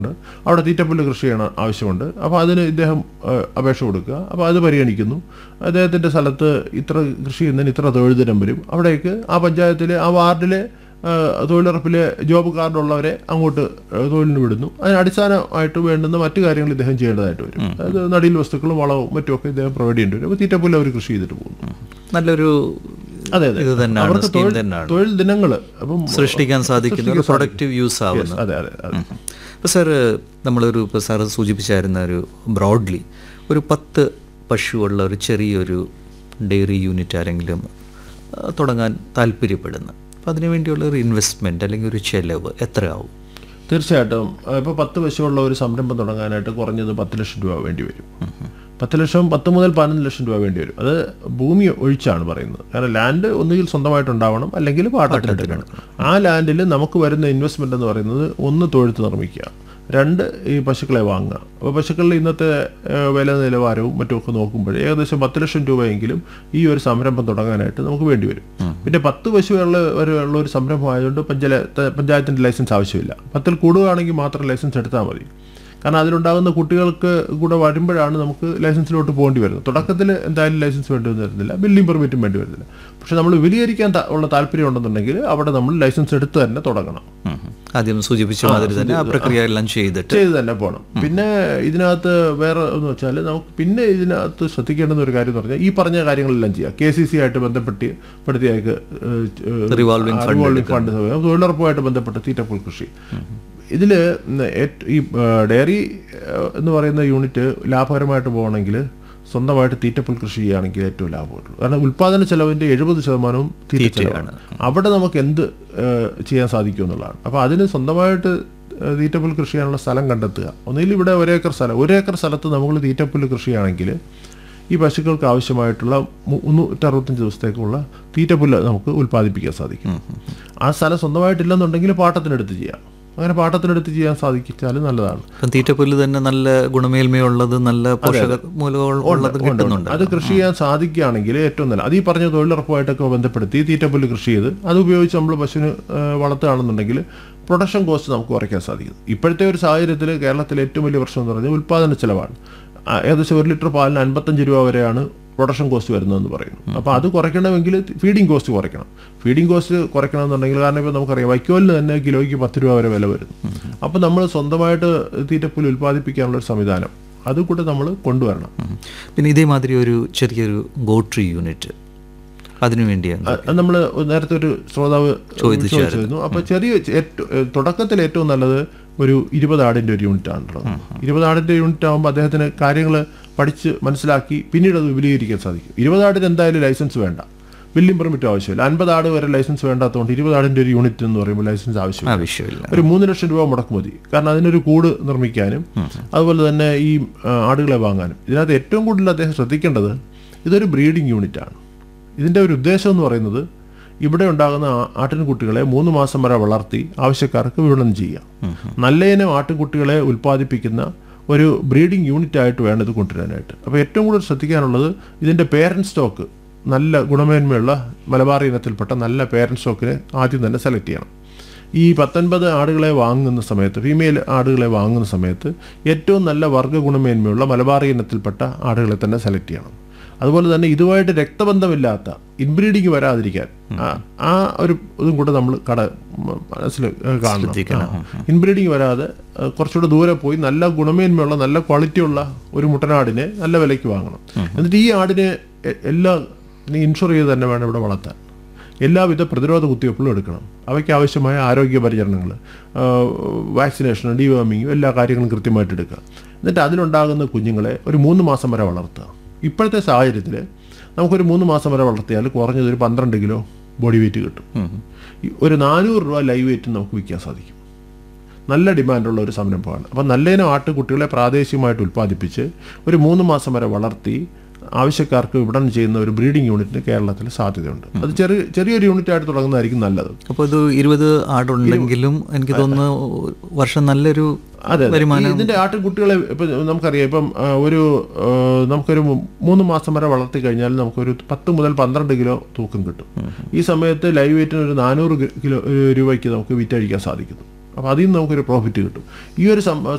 ഉണ്ട് അവിടെ തീറ്റപ്പുല്ല് കൃഷി ചെയ്യണ ആവശ്യമുണ്ട് അപ്പോൾ അതിന് ഇദ്ദേഹം ആ, അപേക്ഷ കൊടുക്കുക അപ്പോൾ അത് പരിഗണിക്കുന്നു അദ്ദേഹത്തിൻ്റെ സ്ഥലത്ത് ഇത്ര കൃഷി ചെയ്യുന്നതിന് ഇത്ര തൊഴിൽ ദിനം വരും അവിടേക്ക് ആ പഞ്ചായത്തിലെ ആ വാർഡിലെ ആ, തൊഴിലുറപ്പിലെ ജോബ് കാർഡുള്ളവരെ അങ്ങോട്ട് ആ, തൊഴിലിന് വിടുന്നു അതിന് അടിസ്ഥാനമായിട്ട് വേണ്ടുന്ന മറ്റു കാര്യങ്ങൾ ഇദ്ദേഹം ചെയ്യേണ്ടതായിട്ട് വരും അതായത് നടീൽ വസ്തുക്കളും വളവും മറ്റുമൊക്കെ ഇദ്ദേഹം പ്രൊവൈഡ് ചെയ്യേണ്ടി വരും അപ്പോൾ തീറ്റപ്പുല്ല് അവർ കൃഷി ചെയ്തിട്ട് പോകുന്നു നല്ലൊരു അതെ അതെ ഇത് തന്നെയാണ് അവർക്ക് സ്കീം തൊഴിൽ തന്നെയാണ് തൊഴിൽ ദിനങ്ങൾ അപ്പം സൃഷ്ടിക്കാൻ സാധിക്കുന്ന ഒരു പ്രൊഡക്റ്റീവ് യൂസ് ആവുന്ന അതെ അതെ അതെ ഇപ്പോൾ സാർ നമ്മളൊരു ഇപ്പോൾ സാറ് സൂചിപ്പിച്ചായിരുന്ന ഒരു ബ്രോഡ്ലി ഒരു പത്ത് പശുവുള്ള ഒരു ചെറിയൊരു ഡെയറി യൂണിറ്റ് ആരെങ്കിലും ആ, തുടങ്ങാൻ താല്പര്യപ്പെടുന്നു അപ്പോൾ അതിനുവേണ്ടിയുള്ള ഒരു ഇൻവെസ്റ്റ്മെൻറ്റ് അല്ലെങ്കിൽ ഒരു ചെലവ് എത്രയാവും തീർച്ചയായിട്ടും ഇപ്പോൾ പത്ത് പശുവുള്ള ഒരു സംരംഭം തുടങ്ങാനായിട്ട് കുറഞ്ഞത് പത്ത് ലക്ഷം രൂപ വേണ്ടി വരും പത്ത് ലക്ഷം പത്ത് മുതൽ പതിനൊന്ന് ലക്ഷം രൂപ വേണ്ടി വരും അത് ഭൂമി ഒഴിച്ചാണ് പറയുന്നത് കാരണം ലാൻഡ് ഒന്നുകിൽ സ്വന്തമായിട്ട് ഉണ്ടാവണം അല്ലെങ്കിൽ പാട്ടത്തിനെടുക്കണം ആ ലാൻഡിൽ നമുക്ക് വരുന്ന ഇൻവെസ്റ്റ്മെന്റ് എന്ന് പറയുന്നത് ഒന്ന് തൊഴുത്ത് നിർമ്മിക്കുക രണ്ട് ഈ പശുക്കളെ വാങ്ങുക അപ്പോൾ പശുക്കളുടെ ഇന്നത്തെ ഏഹ്, വില നിലവാരവും മറ്റുമൊക്കെ നോക്കുമ്പോൾ ഏകദേശം പത്ത് ലക്ഷം രൂപയെങ്കിലും ഈ ഒരു സംരംഭം തുടങ്ങാനായിട്ട് നമുക്ക് വേണ്ടി വരും പിന്നെ പത്ത് പശുവുള്ള ഒരു ഉള്ള ഒരു സംരംഭം ആയതുകൊണ്ട് പഞ്ചായത്ത് പഞ്ചായത്തിൻ്റെ ലൈസൻസ് ആവശ്യമില്ല പത്തിൽ കൂടുകയാണെങ്കിൽ മാത്രം ലൈസൻസ് എടുത്താൽ മതി കാരണം അതിലുണ്ടാകുന്ന കുട്ടികൾക്ക് കൂടെ വരുമ്പോഴാണ് നമുക്ക് ലൈസൻസിലോട്ട് പോകേണ്ടി വരുന്നത് തുടക്കത്തിൽ എന്തായാലും ലൈസൻസ് വേണ്ടി വരുന്നില്ല ബിൽഡിംഗ് പെർമിറ്റും വേണ്ടി വരുന്നില്ല പക്ഷെ നമ്മൾ വിപുലീകരിക്കാൻ താ- ഉള്ള താല്പര്യം ഉണ്ടെന്നുണ്ടെങ്കിൽ അവിടെ നമ്മൾ ലൈസൻസ് എടുത്ത് തന്നെ തുടങ്ങണം ഉം. ആദ്യം സൂചിപ്പിച്ച മാതിരി തന്നെ ആ പ്രക്രിയ എല്ലാം ചെയ്തിട്ട് ചെയ്ത് തന്നെ പോകണം പിന്നെ ഇതിനകത്ത് വേറെ എന്ന് വെച്ചാൽ നമുക്ക് പിന്നെ ഇതിനകത്ത് ശ്രദ്ധിക്കേണ്ടുന്ന ഒരു കാര്യം എന്ന് പറഞ്ഞാൽ ഈ പറഞ്ഞ കാര്യങ്ങളെല്ലാം ചെയ്യാം കെ സി സി ആയിട്ട് ബന്ധപ്പെട്ട് പെടുത്തിയേക്ക് Revolving fund റിവോൾവിംഗ് ഫണ്ട് തൊഴിലുറപ്പുമായിട്ട് ബന്ധപ്പെട്ട് തീറ്റപ്പുൽ കൃഷി ഇതിൽ ഈ ആ, ഡയറി ആ, എന്ന് പറയുന്ന യൂണിറ്റ് ലാഭകരമായിട്ട് പോകണമെങ്കിൽ സ്വന്തമായിട്ട് തീറ്റപ്പുൽ കൃഷി ചെയ്യുകയാണെങ്കിൽ ഏറ്റവും ലാഭമുള്ളൂ കാരണം ഉൽപ്പാദന ചെലവിന്റെ എഴുപത് ശതമാനവും തീറ്റ ചെലവാണ് അവിടെ നമുക്ക് എന്ത് ആ, ചെയ്യാൻ സാധിക്കും എന്നുള്ളതാണ് അപ്പോൾ അതിന് സ്വന്തമായിട്ട് ആ, തീറ്റപ്പുൽ കൃഷി ചെയ്യാനുള്ള സ്ഥലം കണ്ടെത്തുക ഒന്നുകിൽ ഇവിടെ ഒരേക്കർ സ്ഥലം ഒരേക്കർ സ്ഥലത്ത് നമ്മൾ തീറ്റപ്പുല്ല് കൃഷി ചെയ്യുകയാണെങ്കിൽ ഈ പശുക്കൾക്ക് ആവശ്യമായിട്ടുള്ള മു- മുന്നൂറ്ററുപത്തഞ്ച് ദിവസത്തേക്കുള്ള തീറ്റപ്പുല്ല് നമുക്ക് ഉൽപ്പാദിപ്പിക്കാൻ സാധിക്കും ആ സ്ഥലം സ്വന്തമായിട്ടില്ലെന്നുണ്ടെങ്കിൽ പാട്ടത്തിനെടുത്ത് ചെയ്യാം അങ്ങനെ പാട്ടത്തിനെടുത്ത് ചെയ്യാൻ സാധിച്ചാൽ നല്ലതാണ് ഇപ്പം തീറ്റപ്പുല്ല് തന്നെ നല്ല ഗുണമേന്മയുള്ളത് നല്ല പോഷക മൂലകൾ ഉള്ളത് കിട്ടുന്നുണ്ട് അത് കൃഷി ചെയ്യാൻ സാധിക്കുകയാണെങ്കിൽ ഏറ്റവും നല്ല അത് ഈ പറഞ്ഞ തൊഴിലുറപ്പുമായിട്ടൊക്കെ ബന്ധപ്പെടുത്തി തീറ്റപ്പുല്ല് കൃഷി ചെയ്ത് അത് ഉപയോഗിച്ച് നമ്മൾ പശുവിന് ആ, വളർത്തുകയാണെന്നുണ്ടെങ്കിൽ പ്രൊഡക്ഷൻ കോസ്റ്റ് നമുക്ക് കുറയ്ക്കാൻ സാധിക്കും ഇപ്പോഴത്തെ ഒരു സാഹചര്യത്തിൽ കേരളത്തിലെ ഏറ്റവും വലിയ പ്രശ്നം എന്ന് പറഞ്ഞാൽ ഉൽപ്പാദന ചെലവാണ് ആ, ഏകദേശം ഒരു ലിറ്റർ പാലിന് അൻപത്തഞ്ച് രൂപ വരെയാണ് പ്രൊഡക്ഷൻ കോസ്റ്റ് വരുന്നതെന്ന് പറയുന്നു അപ്പോൾ അത് കുറയ്ക്കണമെങ്കിൽ ഫീഡിംഗ് കോസ്റ്റ് കുറയ്ക്കണം ഫീഡിംഗ് കോസ്റ്റ് കുറയ്ക്കണമെന്നുണ്ടെങ്കിൽ കാരണം ഇപ്പോൾ നമുക്കറിയാം വൈക്കോലിന് തന്നെ കിലോയ്ക്ക് പത്ത് രൂപ വരെ വില വരുന്നു അപ്പോൾ നമ്മൾ സ്വന്തമായിട്ട് തീറ്റപ്പുല്ല് ഉൽപ്പാദിപ്പിക്കാനുള്ള ഒരു സംവിധാനം അതുകൂടെ നമ്മൾ കൊണ്ടുവരണം ഉം. പിന്നെ ഇതേമാതിരി ഒരു ചെറിയൊരു ഗോട്രി യൂണിറ്റ് അതിനു വേണ്ടിയാണ് അത് നമ്മൾ നേരത്തെ ഒരു ശ്രോതാവ് ചോദിച്ചിരുന്നു അപ്പൊ ചെറിയ ഏറ്റവും തുടക്കത്തിൽ ഏറ്റവും നല്ലത് ഒരു ഇരുപത് ആടിന്റെ ഒരു യൂണിറ്റ് ആണല്ലോ ഇരുപത് ആടിന്റെ യൂണിറ്റ് ആകുമ്പോൾ അദ്ദേഹത്തിന് കാര്യങ്ങൾ പഠിച്ച് മനസ്സിലാക്കി പിന്നീട് അത് വിപുലീകരിക്കാൻ സാധിക്കും ഇരുപത് ആടിന് എന്തായാലും ലൈസൻസ് വേണ്ട ബില്ലിംഗ് പെർമിറ്റ് ആവശ്യമില്ല അൻപത് ആട് വരെ ലൈസൻസ് വേണ്ടാത്തതുകൊണ്ട് ഇരുപത് ആടിന്റെ ഒരു യൂണിറ്റ് എന്ന് പറയുമ്പോൾ ലൈസൻസ് ആവശ്യമില്ല ആവശ്യമില്ല ഒരു മൂന്ന് ലക്ഷം രൂപ മുടക്ക് മതി കാരണം അതിനൊരു കൂട് നിർമ്മിക്കാനും അതുപോലെ തന്നെ ഈ ആ, ആടുകളെ വാങ്ങാനും ഇതിനകത്ത് ഏറ്റവും കൂടുതൽ അദ്ദേഹം ശ്രദ്ധിക്കേണ്ടത് ഇതൊരു ബ്രീഡിംഗ് യൂണിറ്റ് ആണ് ഇതിൻ്റെ ഒരു ഉദ്ദേശം എന്ന് പറയുന്നത് ഇവിടെ ഉണ്ടാകുന്ന ആ- ആട്ടിൻകുട്ടികളെ മൂന്ന് മാസം വരെ വളർത്തി ആവശ്യക്കാർക്ക് വിപണനം ചെയ്യാം നല്ല ഇനം ആട്ടിൻകുട്ടികളെ ഉൽപ്പാദിപ്പിക്കുന്ന ഒരു ബ്രീഡിംഗ് യൂണിറ്റ് ആയിട്ട് വേണം ഇത് കൊണ്ടുവരാനായിട്ട് അപ്പോൾ ഏറ്റവും കൂടുതൽ ശ്രദ്ധിക്കാനുള്ളത് ഇതിൻ്റെ പേരൻറ് സ്റ്റോക്ക് നല്ല ഗുണമേന്മയുള്ള മലബാർ ഇനത്തിൽപ്പെട്ട നല്ല പേരൻറ് സ്റ്റോക്കിനെ ആദ്യം തന്നെ സെലക്ട് ചെയ്യണം ഈ പത്തൊൻപത് ആടുകളെ വാങ്ങുന്ന സമയത്ത് ഫീമെയിൽ ആടുകളെ വാങ്ങുന്ന സമയത്ത് ഏറ്റവും നല്ല വർഗ്ഗ ഗുണമേന്മയുള്ള മലബാറി ഇനത്തിൽപ്പെട്ട ആടുകളെ തന്നെ സെലക്ട് ചെയ്യണം അതുപോലെ തന്നെ ഇതുമായിട്ട് രക്തബന്ധമില്ലാത്ത ഇൻബ്രീഡിങ് വരാതിരിക്കാൻ ആ- ആ ഒരു ഇതും കൂടെ നമ്മൾ കട മ- മനസ്സിൽ ഏഹ്, കാണണം ഇൻബ്രീഡിങ് വരാതെ ഏഹ്, കുറച്ചുകൂടെ ദൂരെ പോയി നല്ല ഗുണമേന്മയുള്ള നല്ല ക്വാളിറ്റിയുള്ള ഒരു മുട്ടനാടിനെ നല്ല വിലയ്ക്ക് വാങ്ങണം എന്നിട്ട് ഈ ആടിനെ എ- എല്ലാ ഇൻഷുർ ചെയ്ത് തന്നെ വേണം ഇവിടെ വളർത്താൻ എല്ലാവിധ പ്രതിരോധ കുത്തിവയ്പ്പുകളും എടുക്കണം അവയ്ക്ക് ആവശ്യമായ ആരോഗ്യ പരിചരണങ്ങൾ വാക്സിനേഷനും ഡിവേമിങ്ങും എല്ലാ കാര്യങ്ങളും കൃത്യമായിട്ട് എടുക്കുക എന്നിട്ട് അതിലുണ്ടാകുന്ന കുഞ്ഞുങ്ങളെ ഒരു മൂന്ന് മാസം വരെ വളർത്തുക ഇപ്പോഴത്തെ സാഹചര്യത്തിൽ നമുക്കൊരു മൂന്ന് മാസം വരെ വളർത്തിയാൽ കുറഞ്ഞത് ഒരു പന്ത്രണ്ട് കിലോ ബോഡി വെയിറ്റ് കിട്ടും ഈ ഒരു നാനൂറ് രൂപ ലൈവ് വെയിറ്റ് നമുക്ക് വിൽക്കാൻ സാധിക്കും നല്ല ഡിമാൻഡുള്ള ഒരു സംരംഭമാണ് അപ്പം നല്ല ഇനം ആട്ടുകുട്ടികളെ പ്രാദേശികമായിട്ട് ഉൽപ്പാദിപ്പിച്ച് ഒരു മൂന്ന് മാസം വരെ വളർത്തി ആവശ്യക്കാർക്ക് വിപണനം ചെയ്യുന്ന ഒരു ബ്രീഡിംഗ് യൂണിറ്റിന് കേരളത്തിൽ സാധ്യതയുണ്ട് അത് ചെറിയ ചെറിയൊരു യൂണിറ്റ് ആയിട്ട് തുടങ്ങുന്നതായിരിക്കും നല്ലത് അപ്പോൾ ഇത് ഇരുപത് ആടുണ്ടെങ്കിലും എനിക്ക് തോന്നുന്നു വർഷം നല്ലൊരു അതെ അതെ. ഈ വരുമാനം ഇതിന്റെ ആട്ടിൻകുട്ടികളെ ഇപ്പം നമുക്കറിയാം ഇപ്പം ആ, ഒരു ആ, നമുക്കൊരു മൂ- മൂന്ന് മാസം വരെ വളർത്തി കഴിഞ്ഞാൽ നമുക്കൊരു പത്ത് മുതൽ പന്ത്രണ്ട് കിലോ തൂക്കം കിട്ടും ഈ സമയത്ത് ലൈവ് വെയിറ്റിന് ഒരു നാനൂറ് കിലോ രൂപയ്ക്ക് നമുക്ക് വിറ്റഴിക്കാൻ സാധിക്കുന്നു അപ്പോൾ അതിൽ നിന്ന് നമുക്കൊരു പ്രോഫിറ്റ് കിട്ടും ഈ ഒരു സം